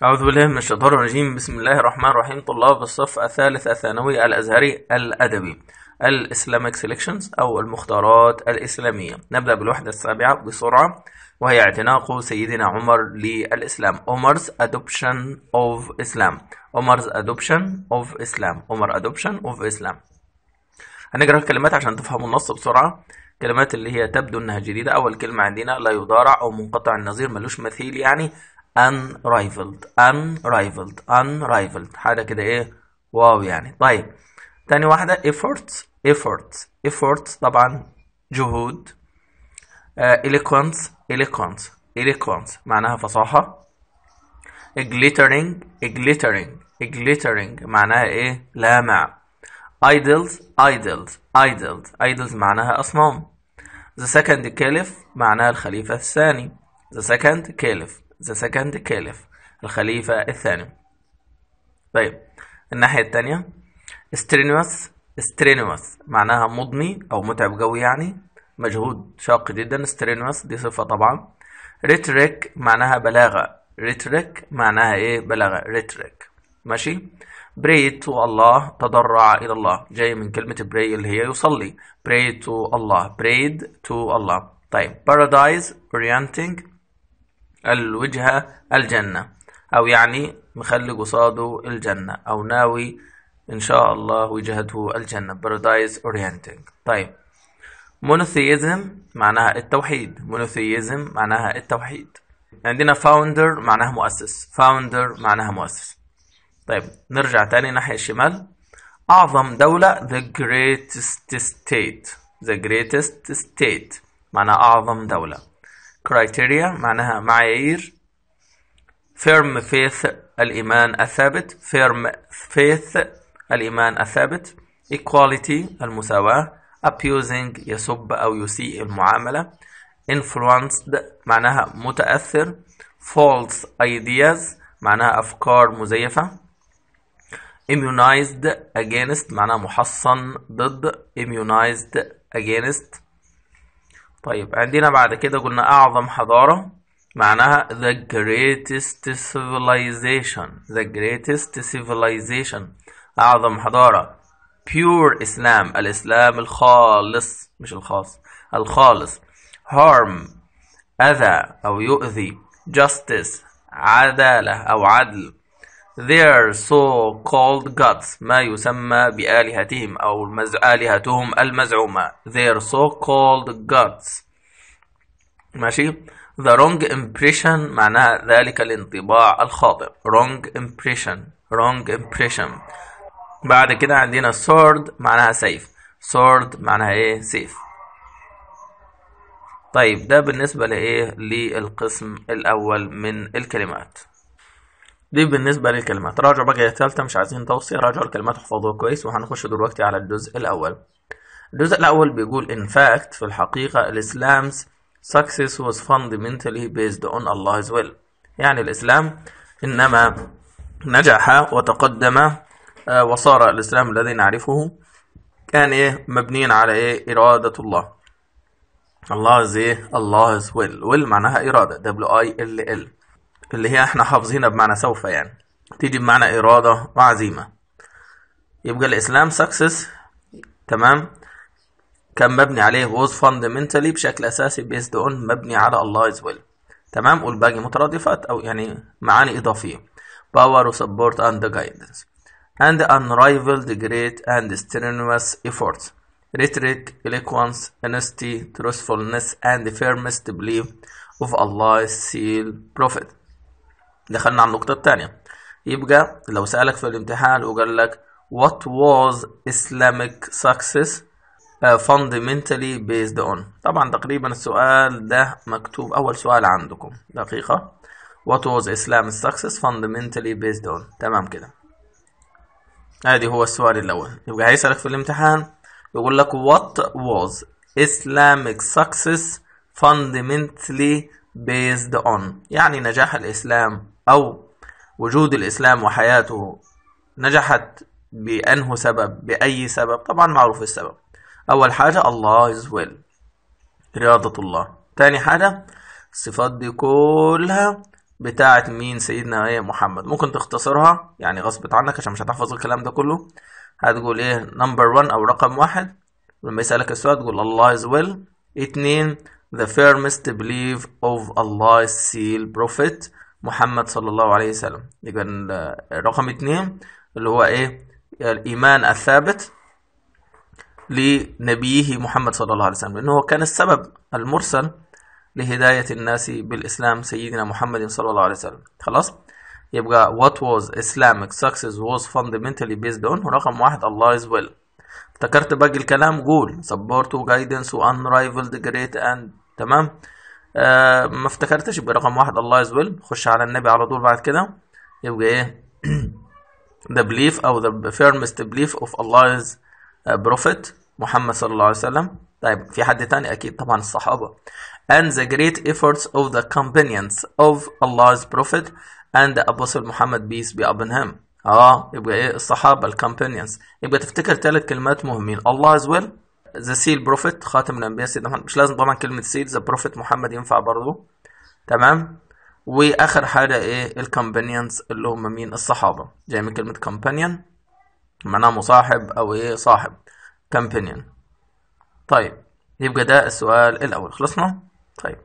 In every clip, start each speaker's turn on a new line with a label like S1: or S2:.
S1: أعوذ بالله من الشيطان الرجيم بسم الله الرحمن الرحيم طلاب الصف الثالث الثانوي الأزهري الأدبي الإسلامك سيلكشنز أو المختارات الإسلامية نبدأ بالوحدة السابعة بسرعة وهي اعتناق سيدنا عمر للإسلام Umar's adoption of Islam Umar's adoption of Islam Umar adoption of Islam هنقرأ الكلمات عشان تفهموا النص بسرعة كلمات اللي هي تبدو انها جديدة اول كلمة عندنا لا يضارع او منقطع النظير ملوش مثيل يعني unrivaled unrivaled unrivaled حاجة كده ايه واو يعني طيب تاني واحدة efforts efforts efforts طبعا جهود uh, eloquence eloquence eloquence معناها فصاحة glittering glittering glittering معناها ايه لامع idols idols idols idols معناها أصنام the second caliph معناها الخليفة الثاني the second caliph the second caliph الخليفة الثاني طيب الناحية الثانية strenuous strenuous معناها مضني أو متعب قوي يعني مجهود شاق جدا strenuous دي صفة طبعا rhetoric معناها بلاغة rhetoric معناها ايه بلاغة rhetoric ماشي pray to الله تضرع إلى الله جاي من كلمة pray اللي هي يصلي pray to الله prayed to الله طيب paradise orienting الوجهة الجنة أو يعني مخلي قصاده الجنة أو ناوي إن شاء الله وجهته الجنة paradise orienting طيب monotheism معناها التوحيد monotheism معناها التوحيد عندنا founder معناها مؤسس founder معناها مؤسس طيب نرجع تاني ناحية الشمال أعظم دولة the greatest state the greatest state معناها أعظم دولة criteria معناها معايير firm faith الإيمان الثابت firm faith الإيمان الثابت equality المساواة abusing يسب أو يسيء المعاملة influenced معناها متأثر false ideas معناها أفكار مزيفة immunized against معناها محصن ضد immunized against طيب عندنا بعد كده قلنا أعظم حضارة معناها the greatest civilization the greatest civilization أعظم حضارة pure إسلام الإسلام الخالص مش الخاص الخالص harm أذى أو يؤذي justice عدالة أو عدل their so called gods ما يسمى بآلهتهم أو المز... آلهتهم المزعومة their so called gods ماشي the wrong impression معناها ذلك الانطباع الخاطئ wrong impression wrong impression بعد كده عندنا sword معناها سيف sword معناها ايه سيف طيب ده بالنسبة لإيه للقسم الأول من الكلمات دي بالنسبة للكلمات راجعوا بقى التالتة مش عايزين توصية راجعوا الكلمات احفظوها كويس وهنخش دلوقتي على الجزء الأول الجزء الأول بيقول in fact في الحقيقة الإسلام's success was fundamentally based on Allah's will يعني الإسلام إنما نجح وتقدم وصار الإسلام الذي نعرفه كان إيه مبنيا على إيه إرادة الله الله إيه Allah's will will معناها إرادة W I L L اللي هي احنا حافظينها بمعنى سوف يعني تيجي بمعنى إرادة وعزيمة يبقى الإسلام سكسس تمام كان مبني عليه was fundamentally بشكل أساسي based on مبني على Allah's will تمام والباقي مترادفات أو يعني معاني إضافية power support and guidance and unrivaled great and strenuous efforts rhetoric, eloquence, honesty, truthfulness and firmest belief of Allah's seal prophet دخلنا على النقطة الثانية يبقى لو سألك في الامتحان وقال لك what was Islamic success uh, fundamentally based on طبعا تقريبا السؤال ده مكتوب أول سؤال عندكم دقيقة what was Islamic success fundamentally based on تمام كده ادي هو السؤال الأول يبقى هيسألك في الامتحان يقول لك what was Islamic success fundamentally based on يعني نجاح الإسلام أو وجود الإسلام وحياته نجحت بأنه سبب بأي سبب طبعا معروف السبب أول حاجة الله is will رياضة الله تاني حاجة الصفات دي كلها بتاعة مين سيدنا ايه محمد ممكن تختصرها يعني غصب عنك عشان مش هتحفظ الكلام ده كله هتقول ايه نمبر 1 او رقم واحد لما يسألك السؤال تقول الله is will اتنين the firmest belief of Allah's seal prophet محمد صلى الله عليه وسلم يبقى ال- رقم اتنين اللي هو ايه الإيمان الثابت لنبيه محمد صلى الله عليه وسلم لأنه هو كان السبب المرسل لهداية الناس بالإسلام سيدنا محمد صلى الله عليه وسلم خلاص يبقى what was Islamic success was fundamentally based on رقم واحد Allah is will افتكرت باقي الكلام قول support و guidance و unrivaled great and تمام آه ما افتكرتش يبقى رقم واحد الله is will خش على النبي على طول بعد كده يبقى ايه the belief او the firmest belief of Allah's uh, prophet محمد صلى الله عليه وسلم طيب في حد تاني اكيد طبعا الصحابة and the great efforts of the companions of Allah's prophet and the apostle Muhammad peace be upon him اه يبقى ايه الصحابة الكومبانيونز يبقى تفتكر ثلاث كلمات مهمين الله از ويل ذا سيل بروفيت خاتم الانبياء سيدنا محمد مش لازم طبعا كلمة سيل ذا بروفيت محمد ينفع برضه تمام واخر حاجة ايه الكومبانيونز اللي هم مين الصحابة جاي من كلمة كومبانيون معناها مصاحب او ايه صاحب كومبانيون طيب يبقى ده السؤال الاول خلصنا طيب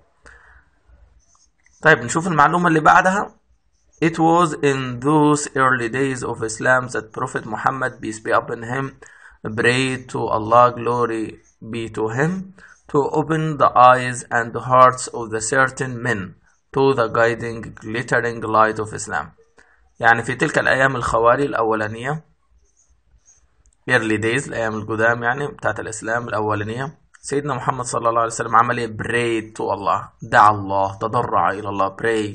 S1: طيب نشوف المعلومة اللي بعدها It was in those early days of Islam that Prophet Muhammad, peace be upon him, prayed to Allah, glory be to him, to open the eyes and the hearts of the certain men to the guiding, glittering light of Islam. يعني في تلك الأيام الخوالي الأولانية early days الأيام القدام يعني بتاعت الإسلام الأولانية سيدنا محمد صلى الله عليه وسلم عمل إيه prayed to الله دعا الله تضرع إلى الله pray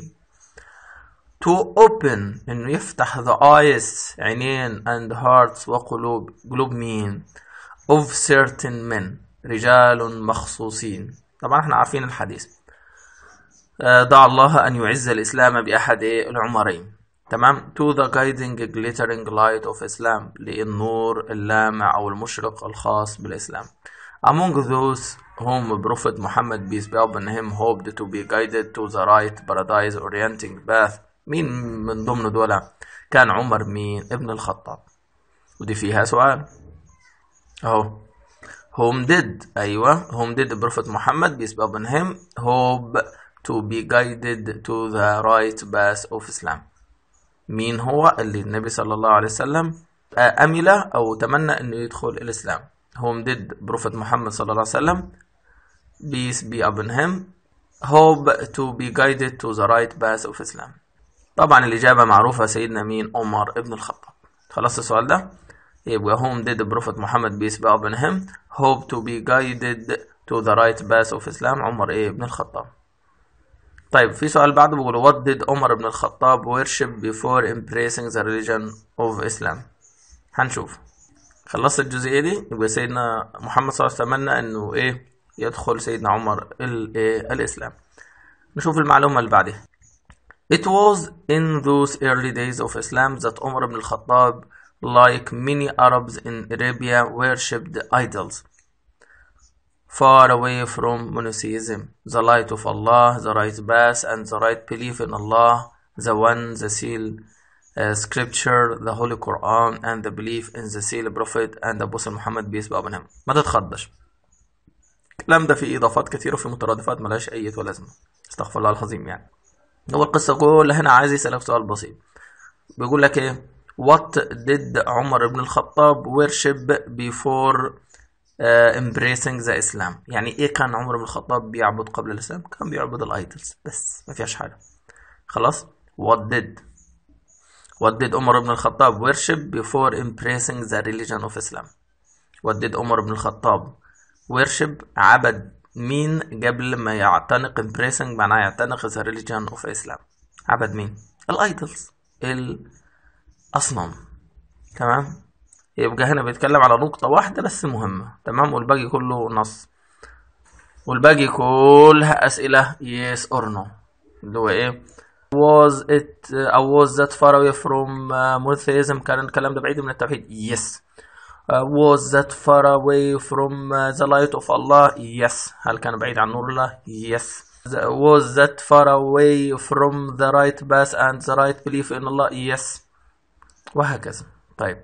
S1: to open انه يفتح the eyes عينين and hearts وقلوب قلوب مين of certain men رجال مخصوصين طبعا احنا عارفين الحديث آه، دعا الله ان يعز الاسلام باحد إيه؟ العمرين تمام to the guiding glittering light of Islam للنور اللامع او المشرق الخاص بالاسلام among those whom Prophet Muhammad peace be upon him hoped to be guided to the right paradise orienting path مين من ضمن دول كان عمر مين ابن الخطاب ودي فيها سؤال اهو whom did ايوه whom did Prophet Muhammad peace be upon him hope to be guided to the right path of Islam مين هو اللي النبي صلى الله عليه وسلم آه، أمل أو تمنى أنه يدخل الإسلام whom did Prophet محمد صلى الله عليه وسلم peace be upon him hope to be guided to the right path of Islam طبعا الإجابة معروفة سيدنا مين عمر ابن الخطاب خلاص السؤال ده يبقى whom did Prophet محمد peace be upon him hope to be guided to the right path of Islam عمر ايه ابن الخطاب طيب في سؤال بعده بيقول what did عمر بن الخطاب worship before embracing the religion of Islam هنشوف خلصت الجزئية دي يبقى سيدنا محمد صلى الله عليه وسلم تمنى انه ايه يدخل سيدنا عمر ال- إيه الاسلام نشوف المعلومة اللي بعدها It was in those early days of Islam that Umar ibn al-Khattab, like many Arabs in Arabia, worshipped idols far away from monotheism, the light of Allah, the right path, and the right belief in Allah, the one, the seal, uh, scripture, the Holy Quran, and the belief in the seal prophet and the Apostle Muhammad peace be upon him. ما تتخضش. الكلام ده فيه إضافات كتيرة وفيه مترادفات ملهاش أي لازمة. استغفر الله العظيم يعني. هو القصة كلها هنا عايز يسألك سؤال بسيط بيقول لك ايه What did عمر بن الخطاب worship before uh, embracing the Islam يعني ايه كان عمر بن الخطاب بيعبد قبل الإسلام كان بيعبد الايدلز بس ما فيهاش حاجة خلاص What did What did عمر بن الخطاب worship before embracing the religion of Islam What did عمر بن الخطاب worship عبد مين قبل ما يعتنق embracing معناه يعتنق the religion of Islam عبد مين الايدلز الاصنام تمام يبقى هنا بيتكلم على نقطة واحدة بس مهمة تمام والباقي كله نص والباقي كلها أسئلة yes or no اللي هو إيه was it uh, أو was that far away from uh, monotheism كان الكلام ده بعيد من التوحيد yes uh, was that far away from uh, the light of Allah yes هل كان بعيد عن نور الله yes was that far away from the right path and the right belief in Allah yes وهكذا طيب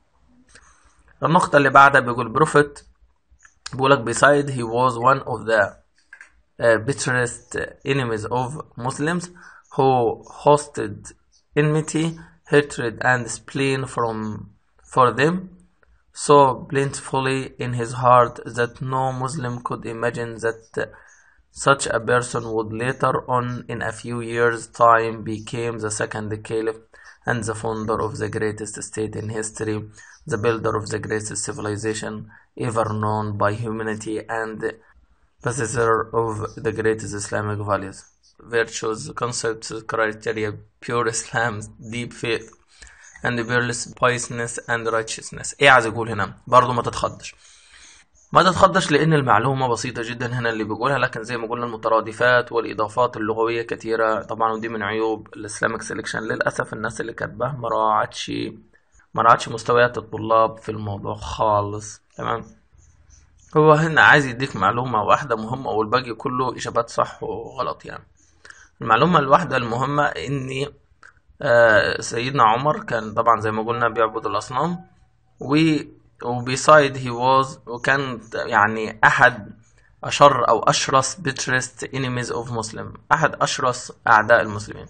S1: النقطة اللي بعدها بيقول prophet بيقولك beside he was one of the uh, bitterest enemies of Muslims who hosted enmity, hatred and spleen from for them so plentifully in his heart that no Muslim could imagine that such a person would later on in a few years time became the second caliph and the founder of the greatest state in history the builder of the greatest civilization ever known by humanity and possessor of the greatest Islamic values virtues concepts criteria pure Islam deep faith and peerless piousness and righteousness ايه عايز يقول هنا برضو ما تتخضش ما تتخضش لان المعلومه بسيطه جدا هنا اللي بيقولها لكن زي ما قلنا المترادفات والاضافات اللغويه كثيره طبعا ودي من عيوب الاسلامك سيلكشن للاسف الناس اللي كاتباه ما راعتش ما راعتش مستويات الطلاب في الموضوع خالص تمام هو هنا عايز يديك معلومه واحده مهمه والباقي كله اجابات صح وغلط يعني المعلومه الواحده المهمه ان آه سيدنا عمر كان طبعا زي ما قلنا بيعبد الاصنام و وبيسايد هي واز وكان يعني احد اشر او اشرس bitterest enemies of Muslim احد اشرس اعداء المسلمين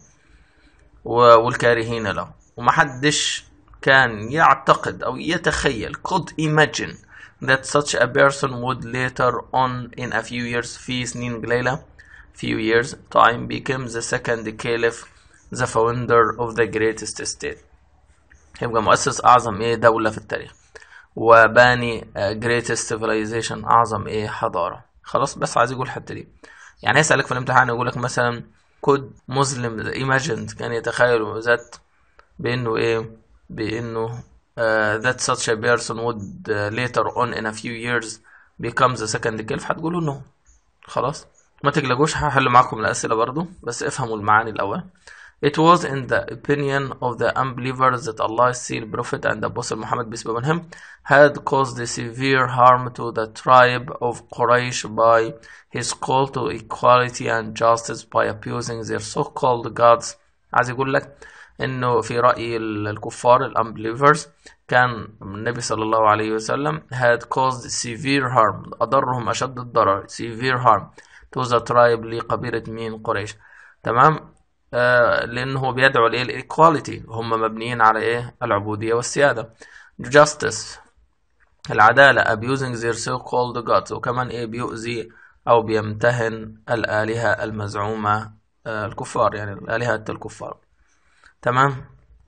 S1: والكارهين له ومحدش كان يعتقد او يتخيل could imagine that such a person would later on in a few years في سنين قليلة few years time become the second caliph the founder of the greatest state يبقى مؤسس اعظم ايه دولة في التاريخ وباني greatest civilization اعظم ايه حضاره خلاص بس عايز يقول الحته دي يعني يسالك في الامتحان يقول لك مثلا كود مسلم imagined كان يتخيل ذات بانه ايه بانه uh, that such a person would uh, later on in a few years become the second caliph هتقولوا انه خلاص ما تقلقوش هحل معاكم الاسئله برضو بس افهموا المعاني الاول It was in the opinion of the unbelievers that Allah's sealed prophet and Apostle Muhammad peace be upon him had caused severe harm to the tribe of Quraysh by his call to equality and justice by abusing their so-called gods عايز يقول لك انه في رأي الكفار الunbelievers كان النبي صلى الله عليه وسلم had caused severe harm أضرهم أشد الضرر severe harm to the tribe لقبيلة مين قريش تمام آه لأنه هو بيدعو لإيه الإيكواليتي هم مبنيين على إيه العبودية والسيادة justice العدالة abusing their so-called gods وكمان إيه بيؤذي أو بيمتهن الآلهة المزعومة آه الكفار يعني الآلهة الكفار تمام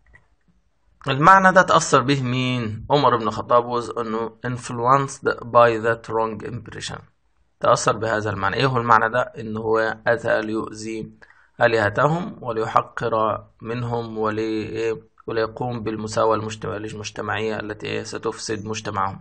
S1: المعنى ده تأثر به مين عمر بن الخطاب was أنه influenced by that wrong impression تأثر بهذا المعنى إيه هو المعنى ده إنه هو أتى ليؤذي آلهتهم وليحقر منهم ولي وليقوم بالمساواة المجتمعية التي ستفسد مجتمعهم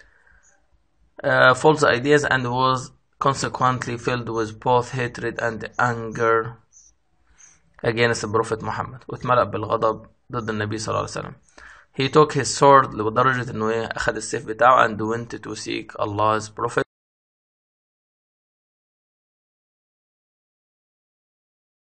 S1: uh, false ideas and was consequently filled with both hatred and anger against the Prophet Muhammad واتملأ بالغضب ضد النبي صلى الله عليه وسلم he took his sword لدرجة انه ايه اخذ السيف بتاعه and went to seek Allah's prophet